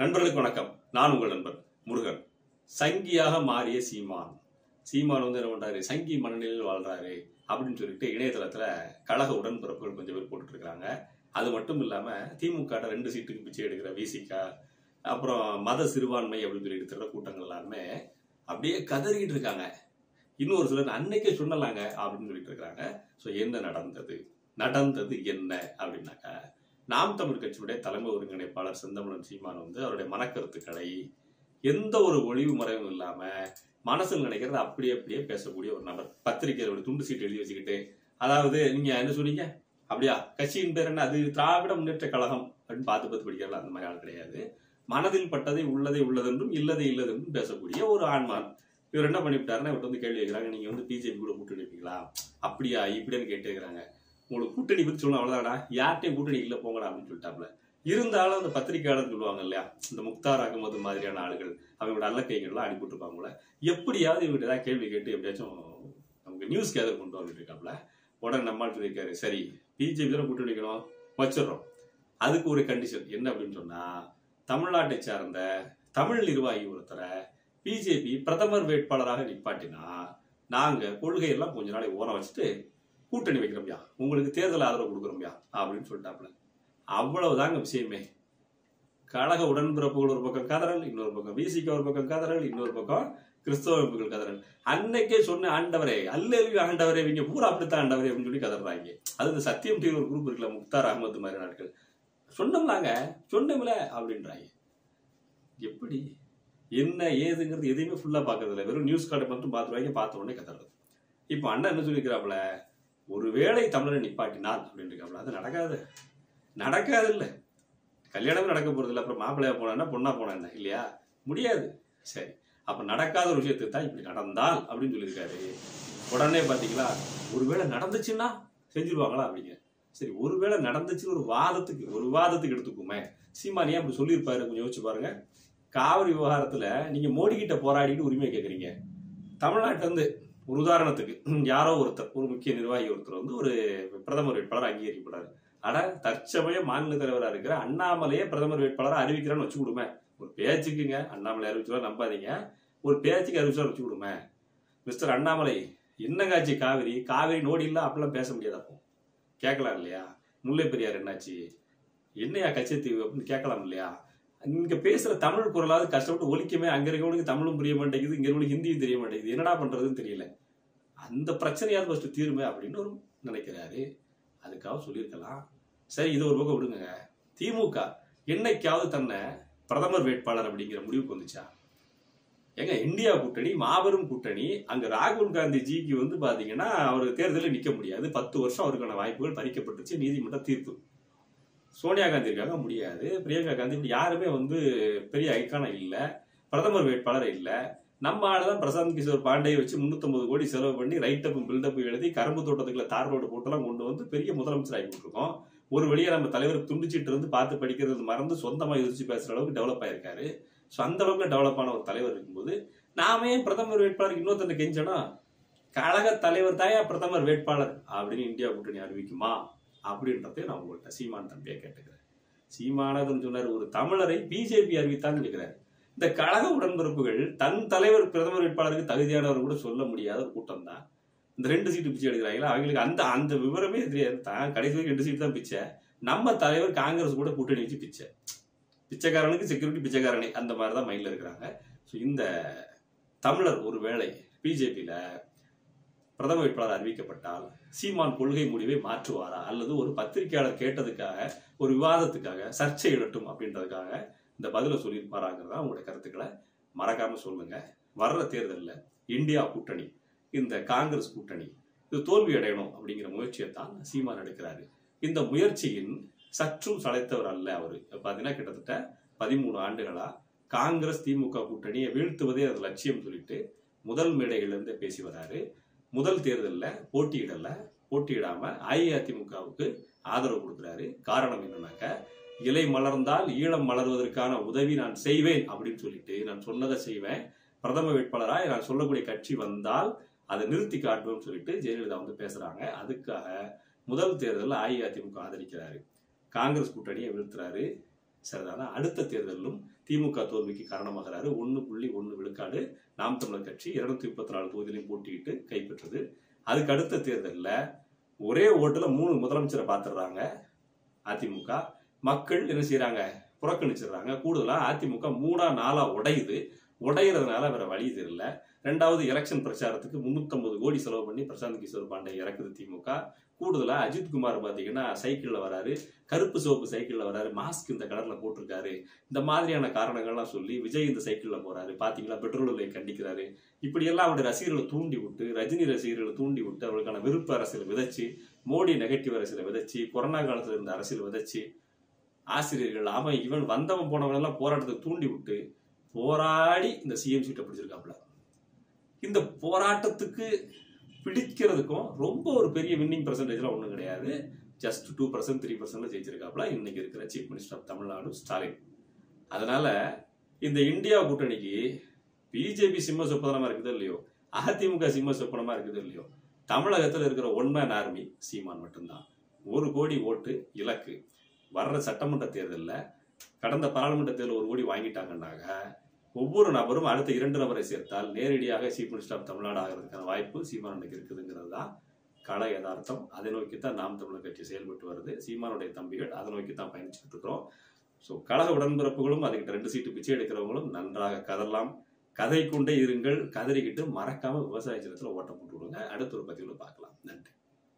நண்பர்களுக்கு வணக்கம் நான் உங்கள் நண்பன் முருகன் சங்கியாக மாறிய சீமான் சீமான் வந்து என்ன பண்றாரு சங்கி மனநிலையில் வாழ்றாரு அப்படின்னு சொல்லிட்டு இணையதளத்துல கழக உடன்பிறப்புகள் கொஞ்சம் பேர் போட்டுட்டு இருக்காங்க அது மட்டும் இல்லாம திமுக ட்ட ரெண்டு சீட்டுக்கு பிச்சை எடுக்கிற விசிகா அப்புறம் மத சிறுபான்மை அப்படின்னு சொல்லிட்டு திரட்ட கூட்டங்கள் எல்லாமே அப்படியே கதறிக்கிட்டு இருக்காங்க இன்னொரு சிலர் அன்னைக்கே சொன்னலாங்க அப்படின்னு சொல்லிட்டு இருக்காங்க ஸோ என்ன நடந்தது நடந்தது என்ன அப்படின்னாக்கா நாம் தமிழ் கட்சியுடைய தலைமை ஒருங்கிணைப்பாளர் செந்தமிழன் சீமான் வந்து அவருடைய மனக்கருத்துக்களை எந்த ஒரு ஒளிவு மறைவும் இல்லாம மனசில் நினைக்கிறத அப்படியே அப்படியே பேசக்கூடிய ஒரு நபர் பத்திரிகையோட துண்டு சீட்டு எழுதி வச்சுக்கிட்டு அதாவது நீங்க என்ன சொன்னீங்க அப்படியா கட்சியின் பேர் என்ன அது திராவிட முன்னேற்ற கழகம் அப்படின்னு பார்த்து பார்த்து படிக்கிறல அந்த மாதிரி ஆள் கிடையாது மனதில் பட்டதை உள்ளதை உள்ளதென்றும் இல்லதை இல்லதென்றும் பேசக்கூடிய ஒரு ஆண்மான் இவர் என்ன பண்ணிவிட்டாருன்னா இவர்கிட்ட வந்து கேள்வி கேட்கிறாங்க நீங்க வந்து பிஜேபி கூட கூட்டணி வைப்பீங்களா அப்படியா இப்படின்னு கேட்டு இருக்கிறாங்க உங்களுக்கு கூட்டணி பத்தி சொல்லணும் அவ்வளவுதானா யார்ட்டையும் கூட்டணி இல்ல போங்கடா அப்படின்னு சொல்லிட்டாப்ல இருந்தாலும் அந்த பத்திரிகையாளர் சொல்லுவாங்க இல்லையா இந்த முக்தார் அகமது மாதிரியான ஆளுகள் அவங்களோட அல்லக்கைகள்லாம் அனுப்பிவிட்டுருப்பாங்கள எப்படியாவது இவங்க ஏதாவது கேள்வி கேட்டு எப்படியாச்சும் நமக்கு நியூஸ் கேதர் கொண்டு வந்துட்டு இருக்காப்ல உடனே நம்மால் சொல்லியிருக்காரு சரி பிஜேபி தானே கூட்டணி வைக்கணும் வச்சிடுறோம் அதுக்கு ஒரு கண்டிஷன் என்ன அப்படின்னு சொன்னா தமிழ்நாட்டை சார்ந்த தமிழ் நிர்வாகி ஒருத்தரை பிஜேபி பிரதமர் வேட்பாளராக நிப்பாட்டினா நாங்க கொள்கையெல்லாம் கொஞ்ச நாளைக்கு ஓரம் வச்சுட்டு கூட்டணி வைக்கிறோம்யா உங்களுக்கு தேர்தல் ஆதரவு கொடுக்குறோம்யா அப்படின்னு சொல்லிட்டாப்புல அவ்வளவுதாங்க விஷயமே கழக உடன்பிறப்புகள் ஒரு பக்கம் கதறல் இன்னொரு பக்கம் விசிக ஒரு பக்கம் கதறல் இன்னொரு பக்கம் கிறிஸ்தவ அமைப்புகள் கதறல் அன்னைக்கே சொன்ன ஆண்டவரே அல்லேலு ஆண்டவரே இவங்க பூரா அப்படித்தான் ஆண்டவரே அப்படின்னு சொல்லி கதறாங்க அது இந்த சத்தியம் டிவி ஒரு குரூப் இருக்குல்ல முக்தார் அகமது மாதிரி நாட்கள் சொன்னோம்லாங்க சொன்னோம்ல அப்படின்றாங்க எப்படி என்ன ஏதுங்கிறது எதையுமே ஃபுல்லா பாக்குறது இல்ல வெறும் நியூஸ் கார்டை மட்டும் பார்த்துருவாங்க பார்த்த உடனே கதறது இப்போ அண்ணன் என்ன சொல்லியிருக்கிறாப்புல ஒருவேளை தமிழரை நிப்பாட்டினால் அப்படின்னு இருக்காப்புல அது நடக்காது நடக்காது இல்ல கல்யாணமே நடக்க போறது இல்ல அப்புறம் மாப்பிள்ளையா போனா பொண்ணா போனா என்ன இல்லையா முடியாது சரி அப்ப நடக்காத ஒரு விஷயத்துக்கு தான் இப்படி நடந்தால் அப்படின்னு சொல்லியிருக்காரு உடனே பாத்தீங்களா ஒருவேளை நடந்துச்சுன்னா செஞ்சிருவாங்களா அப்படிங்க சரி ஒருவேளை நடந்துச்சுன்னு ஒரு வாதத்துக்கு ஒரு வாதத்துக்கு எடுத்துக்குமே சீமானியா அப்படி சொல்லியிருப்பாரு கொஞ்சம் யோசிச்சு பாருங்க காவிரி விவகாரத்துல நீங்க மோடி கிட்ட போராடிட்டு உரிமை கேக்குறீங்க தமிழ்நாட்டுல இருந்து ஒரு உதாரணத்துக்கு யாரோ ஒருத்தர் ஒரு முக்கிய நிர்வாகி ஒருத்தர் வந்து ஒரு பிரதமர் வேட்பாளர் அங்கீகரிக்கப்படுறாரு ஆனா தற்சமய மாநில தலைவரா இருக்கிற அண்ணாமலையே பிரதமர் வேட்பாளரா அறிவிக்கிறான்னு வச்சு கொடுமே ஒரு பேச்சுக்குங்க அண்ணாமலை அறிவிச்சா நம்பாதீங்க ஒரு பேச்சுக்கு அறிவிச்சா வச்சு கொடுமே மிஸ்டர் அண்ணாமலை என்னங்காச்சு காவிரி காவிரி நோடி இல்ல அப்படிலாம் பேச முடியாது அப்போ கேட்கலாம் இல்லையா முல்லை பெரியார் என்னாச்சு என்னையா கச்சத்தீவு அப்படின்னு கேட்கலாம் இல்லையா இங்க பேசுற தமிழ் குரலாவது கஷ்டப்பட்டு ஒலிக்கமே அங்க இருக்கவனுக்கு தமிழும் புரிய மாட்டேங்குது இங்க இருக்கவனுக்கு ஹிந்தியும் தெரிய மாட்டேங்குது என்னடா பண்றதுன்னு தெரியல அந்த பிரச்சனையாவது ஃபர்ஸ்ட் தீருமே அப்படின்னு ஒரு நினைக்கிறாரு அதுக்காக சொல்லியிருக்கலாம் சரி இது ஒரு பக்கம் விடுங்க திமுக என்னைக்காவது தன்னை பிரதமர் வேட்பாளர் அப்படிங்கிற முடிவுக்கு வந்துச்சா ஏங்க இந்தியா கூட்டணி மாபெரும் கூட்டணி அங்க ராகுல் காந்தி ஜிக்கு வந்து பாத்தீங்கன்னா அவர் தேர்தலில் நிக்க முடியாது பத்து வருஷம் அவருக்கான வாய்ப்புகள் பறிக்கப்பட்டுச்சு நீதிமன்ற தீர்ப்பு சோனியா காந்தி இருக்காங்க முடியாது பிரியங்கா காந்தி இப்படி யாருமே வந்து பெரிய ஐக்கானா இல்ல பிரதமர் வேட்பாளர் இல்ல நம்ம ஆளுதான் பிரசாந்த் கிஷோர் பாண்டே வச்சு 350 கோடி செலவு பண்ணி ரைட் அப் பில்டப் எழுதி கரும்பு தோட்டத்துக்குள்ள தார் ரோடு போட்டெல்லாம் கொண்டு வந்து பெரிய முதலமைச்சர் ஆகி கொடுத்துருக்கோம் ஒரு வழியா நம்ம தலைவர் துண்டிச்சிட்டு இருந்து பார்த்து படிக்கிறது மறந்து சொந்தமா யோசிச்சு பேசுற அளவுக்கு டெவலப் ஆயிருக்காரு ஸோ அந்த அளவுக்கு டெவலப் ஆன ஒரு தலைவர் இருக்கும்போது நாமே பிரதமர் வேட்பாளருக்கு இன்னொருத்தனை கெஞ்சணும் கழக தலைவர் தான் பிரதமர் வேட்பாளர் அப்படின்னு இந்தியா கூட்டணி அறிவிக்குமா அப்படின்றதை நான் உங்கள்கிட்ட சீமான் தம்பியை கேட்டுக்கிறேன் சீமானதுன்னு சொன்னார் ஒரு தமிழரை பிஜேபி அறிவித்தான்னு கேட்கிறாரு இந்த கழக உடன்பிறப்புகள் தன் தலைவர் பிரதமர் வேட்பாளருக்கு தகுதியானவர் கூட சொல்ல முடியாத ஒரு கூட்டம் தான் இந்த ரெண்டு சீட்டு பிச்சை எடுக்கிறாங்களா அவங்களுக்கு அந்த அந்த விவரமே தெரியாது தான் கடைசி வரைக்கும் ரெண்டு சீட்டு தான் பிச்சை நம்ம தலைவர் காங்கிரஸ் கூட கூட்டணி வச்சு பிச்சை பிச்சைக்காரனுக்கு செக்யூரிட்டி பிச்சைக்காரனே அந்த மாதிரி தான் மைண்ட்ல இருக்கிறாங்க ஸோ இந்த தமிழர் ஒரு வேளை பிஜேபியில பிரதம வேட்பாளர் அறிவிக்கப்பட்டால் சீமான் கொள்கை முடிவை மாற்றுவாரா அல்லது ஒரு பத்திரிகையாளர் கேட்டதுக்காக ஒரு விவாதத்துக்காக சர்ச்சை இடட்டும் அப்படின்றதுக்காக இந்த பதில சொல்லியிருப்பாராங்கிறதா உங்களுடைய கருத்துக்களை மறக்காம சொல்லுங்க வர்ற தேர்தலில் இந்தியா கூட்டணி இந்த காங்கிரஸ் கூட்டணி இது தோல்வி அடையணும் அப்படிங்கிற முயற்சியை தான் சீமான் எடுக்கிறாரு இந்த முயற்சியின் சற்றும் சளைத்தவர் அல்ல அவர் பாத்தீங்கன்னா கிட்டத்தட்ட பதிமூணு ஆண்டுகளா காங்கிரஸ் திமுக கூட்டணியை வீழ்த்துவதே அது லட்சியம் சொல்லிட்டு முதல் மேடைகள்ல இருந்தே பேசி வராரு முதல் தேர்தலில் போட்டியிடல போட்டியிடாம அஇஅதிமுகவுக்கு ஆதரவு கொடுக்குறாரு காரணம் என்னன்னாக்க இலை மலர்ந்தால் ஈழம் மலர்வதற்கான உதவி நான் செய்வேன் அப்படின்னு சொல்லிட்டு நான் சொன்னதை செய்வேன் பிரதம வேட்பாளராக நான் சொல்லக்கூடிய கட்சி வந்தால் அதை நிறுத்தி காட்டுவேன்னு சொல்லிட்டு ஜெயலலிதா வந்து பேசுறாங்க அதுக்காக முதல் தேர்தலில் அஇஅதிமுக ஆதரிக்கிறாரு காங்கிரஸ் கூட்டணியை வீழ்த்துறாரு சரிதானா அடுத்த தேர்தலிலும் திமுக தோல்விக்கு காரணமாகிறாரு ஒன்று புள்ளி ஒன்று விழுக்காடு நாம் தமிழர் கட்சி இருநூத்தி முப்பத்தி நாலு தொகுதியிலையும் போட்டியிட்டு கைப்பற்றுது அதுக்கு அடுத்த தேர்தலில் ஒரே ஓட்டுல மூணு முதலமைச்சரை பார்த்துடுறாங்க அதிமுக மக்கள் என்ன செய்றாங்க புறக்கணிச்சிடுறாங்க கூடுதலா அதிமுக மூணா நாளா உடையுது உடையிறதுனால வேற வழி தெரியல ரெண்டாவது எலெக்ஷன் பிரச்சாரத்துக்கு 350 கோடி செலவு பண்ணி பிரசாந்த் கிஷோர் பாண்டே இறக்குது திமுக கூடுதலா அஜித் குமார் பாத்தீங்கன்னா சைக்கிள்ல வராரு கருப்பு சிவப்பு சைக்கிள்ல வராரு மாஸ்க் இந்த கலர்ல போட்டிருக்காரு இந்த மாதிரியான காரணங்கள்லாம் சொல்லி விஜய் இந்த சைக்கிள்ல போறாரு பாத்தீங்களா பெட்ரோல் விலையை கண்டிக்கிறாரு இப்படியெல்லாம் அவருடைய ரசிகர்களை தூண்டி விட்டு ரஜினி ரசிகர்களை தூண்டி விட்டு அவர்களுக்கான விருப்ப அரசியல் விதைச்சு மோடி நெகட்டிவ் அரசியலை விதைச்சு கொரோனா காலத்துல இருந்த அரசியல் விதைச்சு ஆசிரியர்கள் அவன் இவன் வந்தவன் போனவன் எல்லாம் போராட்டத்துக்கு தூண்டி விட்டு போராடி இந்த சிஎம் சீட்டை பிடிச்சிருக்காப்புல இந்த போராட்டத்துக்கு பிடிக்கிறதுக்கும் ரொம்ப ஒரு பெரிய வின்னிங் பர்சன்டேஜ்லாம் ஒன்றும் கிடையாது just two percent three percent ஜெயிச்சிருக்காப்புல இன்னைக்கு இருக்கிற chief minister of Tamil Nadu Stalin அதனால இந்த இந்தியா கூட்டணிக்கு பிஜேபி சிம்ம சொப்பனமா இருக்குதோ இல்லையோ அதிமுக சிம்ம சொப்பனமா இருக்குதோ இல்லையோ தமிழகத்தில் இருக்கிற ஒன் மேன் ஆர்மி சீமான் மட்டும்தான் ஒரு கோடி ஓட்டு இலக்கு வர்ற சட்டமன்ற தேர்தலில் கடந்த பாராளுமன்ற தேர்தல் ஒரு கோடி வாங்கிட்டாங்கன்னாக ஒவ்வொரு நபரும் அடுத்த இரண்டு நபரை சேர்த்தால் நேரடியாக சீஃப் மினிஸ்டர் ஆஃப் தமிழ்நாடு ஆகிறதுக்கான வாய்ப்பு சீமானுக்கு இருக்குதுங்கிறது தான் கள யதார்த்தம் அதை நோக்கி தான் நாம் தமிழர் கட்சி செயல்பட்டு வருது சீமானுடைய தம்பிகள் அதை நோக்கி தான் பயணிச்சுட்டு இருக்கிறோம் ஸோ கழக உடன்பிறப்புகளும் அதுக்கிட்ட ரெண்டு சீட்டு பிச்சை எடுக்கிறவங்களும் நன்றாக கதறலாம் கதை கொண்டே இருங்கள் கதறிக்கிட்டு மறக்காம விவசாய சின்னத்தில் ஓட்டம் போட்டு விடுங்க அடுத்த ஒரு பதிவில் பார்க்கலாம் நன்றி